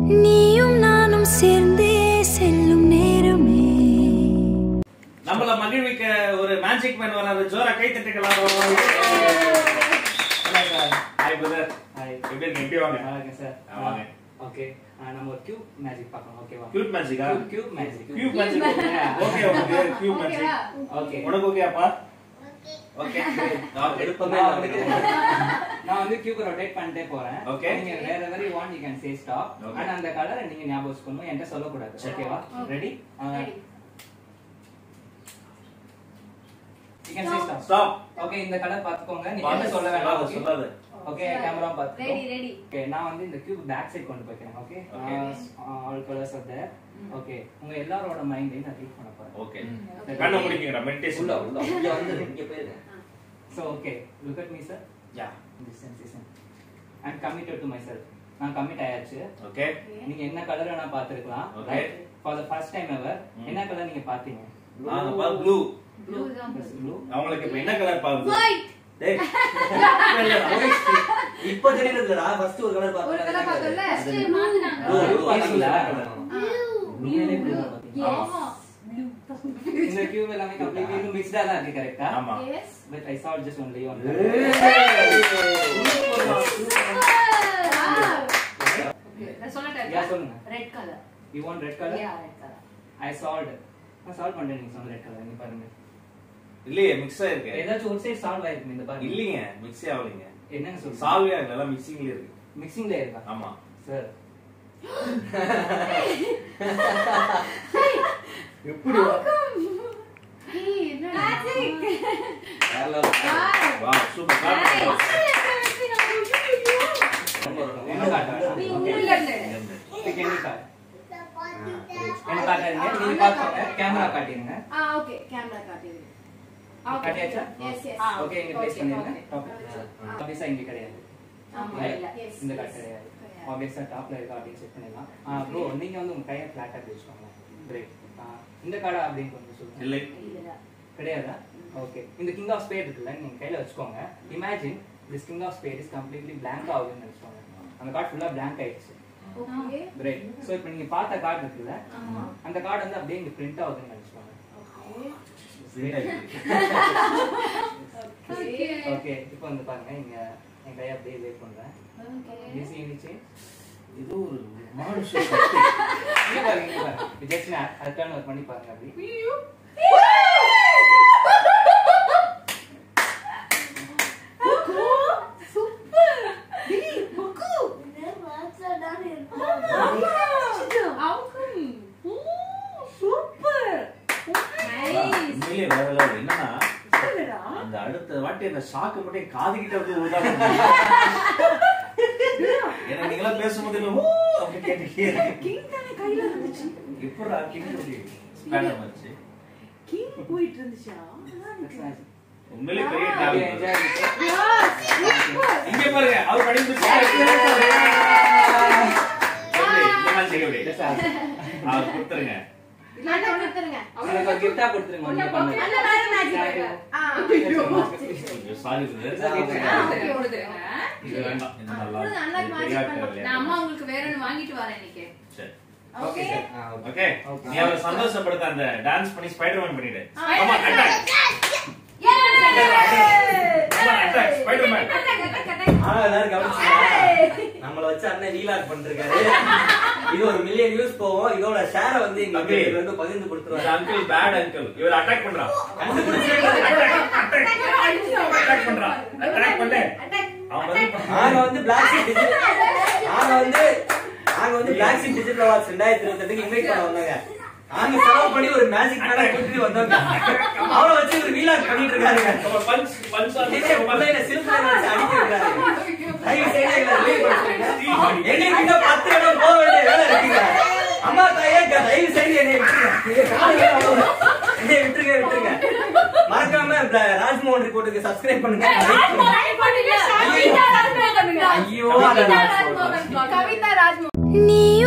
நீயும் நானும் சேர்ந்தே செல்லும் நேரமே நம்மள மகிழ்விக்க ஒரு மேஜிக் மேன் வராது ஜோரா கை தட்டுக்கலாம் ஹாய் பிரதர் ஹாய் எப்படி இருக்கு எப்படி வாங்க நல்லா இருக்கேன் சார் ஆ, வாங்க. ஓகே நம்ம ஒரு கியூப் மேஜிக் பார்க்கலாம் ஓகேவா கியூட் மேஜிக்கா cube magic cube magic okay okay cube magic okay உனக்கு ஓகேப்பா ஓகே விருப்பமே நான் வந்து கியூப் ரொட்டேட் பண்ணிட்டே போறேன் Okay. நீங்க வேற every want you can say stop Okay. And அந்த கலரை நீங்க ஞாபகம் வச்சுக்கணும் என்கிட்ட சொல்லக்கூடாது ஓகேவா ready you can say stop stop okay இந்த கலர் பாத்துக்கோங்க நீங்க என்ன சொல்ல வேண்டாம் சொல்லாத okay? சொல்லாத ஓகே கேமரா பாத்து ரெடி ரெடி ஓகே நான் வந்து இந்த கியூப் பேக் சைடு கொண்டு போய்க்கிறேன் okay Okay. All colours are there okay உங்க எல்லாரோட மைண்டையும் நான் ரீட் பண்ண போறேன் ஓகே கண்ண முடிக்கங்கடா மெடிடேஷன் உள்ள உள்ள இங்க வந்து இங்க போயிருங்க so okay look at me sir yeah this sensation I'm committed to myself நான் கமிட் ஆயாச்சு ஓகே நீங்க என்ன கலர் வேணா பாத்துருக்கலாம் Okay. For the first time ever ம். என்ன கலர் நீங்க பாத்தீங்க நாங்க பா ப்ளூ ப்ளூ தான் ப்ளூ அவங்களுக்கு இப்ப என்ன கலர் பாருங்க ஒயிட் டேய் இப்ப தெரியலடா ஃபர்ஸ்ட் ஒரு கலர் ஒரு கலர் பார்த்தோம்ல பார்த்தேன் ஸ்டில் மாத்துனாங்க Blue, blue Peaceful ஆ? ப்ளூ ப்ளூ ஆமா. இந்த கியூப் எல்லாமே கம்ப்ளீட்லி இன்னும் மிக்ஸ்டா தான் இருக்கு கரெக்ட்டா ஆமா yes but I saw just only one நான் சொல்லட்டேன் Yeah, சொல்லுங்க. Red colour you want red color yeah red colour i solved நான் சால்வ் பண்ணிட்டேன் நீங்க சொன்ன ரெட் கலர் நீங்க பாருங்க இல்லையே மிக்ஸ் ஆயிருக்கு ஏதாச்சும் ஒரு சைடு சால்வ் ஆயிருக்கு இந்த பாருங்க இல்லைங்க மிக்ஸ் ஆகலைங்க என்னங்க சொல்றீங்க சால்வே ஆகல மிக்சிங்ல இருக்கு மிக்சிங்ல இருக்கா ஆமா சார் எப்படி ஏய் என்ன மேஜிக் வா சூப்பர் காட்டு என்ன காட்டுறேன் நீ ஓகே உள்ள இருந்து எனக்கு என்ன காட்டு என்ன காட்டாதீங்க நீங்க பாத்துக்கோங்க கேமரா காட்டிடுங்க ஆ ஓகே கேமரா காட்டுங்க காட்டியாச்சா? எஸ் எஸ் ஓகே இங்க ப்ளேஸ் பண்ணிருங்க டாப் ஆபீஸா இங்க கிடையாது ஆமா Right? இல்ல எஸ் இந்த கார்டு கிடையாது ஆப்வியஸா டாப்ல இருக்க அப்படின்னு செக் பண்ணிடலாம் ஆ ப்ரோ நீங்க வந்து உங்க கையை ஃபிளாட்டா வச்சுக்கோங்க கிரேட் இந்த கார்டா அப்படின்னு கொஞ்சம் சொல்லுங்க இல்லை இல்ல கிடையாதா ஓகே இந்த கிங் ஆஃப் ஸ்பேட் இருக்குல்ல நீங்க கையில வச்சுக்கோங்க imagine this king of spade is completely blank ஆகுதுன்னு வச்சுக்கோங்க அந்த கார்டு ஃபுல்லா blank ஆயிடுச்சு ஓகே கிரேட் ஸோ இப்போ நீங்க பார்த்த கார்டு இருக்குல்ல ஆமா அந்த கார்டு வந்து அப்படியே இங்க பிரிண்ட் ஆகுதுன்னு நினைச்சுக்கோங்க ஓகே ஓகே இப்போ வந்து பாருங்க இங்க என் கையை அப்படியே வேட் பண்றேன் ஈஸி எனி சேஞ்ச் இது ஒரு மாடு இங்க பாருங்க இங்க பாருங்க ஜஸ்ட் அதை டர்ன் ஓவர் பண்ணி பாருங்க அப்படி சூப்பர் டேய் பக்கு அவுக்கும் சூப்பர் நைஸ் உண்மையிலே வேற level. என்னன்னா அந்த அடுத்த வாட்டி அந்த ஷாக்கு மட்டும் என் காது கிட்ட வந்து ஊதா ஏன்னா நீங்களா பேசும்போது என்ன, "ஓ" அப்படி கேட்டுட்டே இருக்கு. கிங் தானே கையில இருந்துச்சு எப்படிடா கிங் அப்படி ஸ்பேனர் வந்துச்சு கிங் போயிட்டு இருந்துச்சா உண்மையிலே பெரிய அப்படியே talent. enjoy பண்ணிட்டு. இங்க பாருங்க அவர் படிப்பு எப்படி இந்த மாதிரி செய்ய எப்படி Yes, sir. அவர் கொடுத்துருங்க இல்ல கொடுத்துருங்க எனக்கு ஒரு gift ஆ கொடுத்துருங்க உள்ள நீங்க போக்கு பண்ணுங்க. அல்ல வேற மேஜிக் ஆ கொஞ்சம் சாரி ஓகே கொடுத்துருங்க இது வேண்டாம் இது நல்லா கொடுங்க, அண்ணா இது magic பெரிய பண்ண- ஆட்கள் இல்லையா? நான் அம்மா உங்களுக்கு வேற ஒன்று வாங்கிட்டு வரேன் இன்னைக்கு சரி Okay, ஓகே sir. ஆ, okay. Okay Okay. நீ அவரை சந்தோஷப்படுத்த அந்த டான்ஸ் பண்ணி ஸ்பைடர்மேன் பண்ணிடு ஆ, ஆமா attack, அட்டாக் Yay! ஆமா attack Spiderman Attack, attack, attack. ஆனா எல்லாரும் கவனிச்சீங்களா நம்மள வச்சு அண்ணன் ரீலாக் பண்ணிருக்காரு இது ஒரு மில்லியன் வியூஸ் போகும் இதோட ஷேரை வந்து எங்க Okay. வீட்டுக்கு வந்து பகிர்ந்து இந்த கொடுத்துருவாரு அங்கிள் பேட் அங்கிள் இவர் அட்டாக் பண்றான் கண்டுபிடிச்சிருக்காரு. அட்டாக் பண்றான் அட்டாக் பண்ணு Attack. அவன் வந்து நாங்க வந்து பிளாக் சீட் டிஜிட்டல் நாங்க வந்து நாங்க வந்து பிளாக் சீட் டிஜிட்டல் அவார்ட்ஸ் ரெண்டாயிரத்தி இருபத்தெட்டுக்கு இன்வைட் பண்ண வந்தாங்க நாங்க செலவு பண்ணி ஒரு மேஜிக் மேல கூட்டிட்டு வந்தோங்க அவளை வச்சு ஒரு ரீலாக் பண்ணிட்டு இருக்காருங்க பஞ்ச் பஞ்ச் இதே பிள்ளையில சிலுக்குல வச்சு அடிக்கிறாரு தயவு செய்து எங்களை relieve பண்ண சொல்லுங்க. எங்களுக்கு இன்னும் பத்து இடம் போக வேண்டிய வேலை இருக்குங்க அம்மா தாயே க- தயவு செய்து என்னை விட்டுருங்க என்னை விட்டுருங்க விட்டுருங்க மறக்காம ப- ராஜ்மோகன் ரிப்போர்ட்டுக்கு சப்ஸ்கிரைப் பண்ணுங்க Like பண்ணுங்க, கவிதா ராஜ்மோகன் பண்ணுங்க. ஐயோ கவிதா அதான் நான் ராஜ்மோகன் சொல்றேன். கவிதா ராஜ்மோகன் நீயும்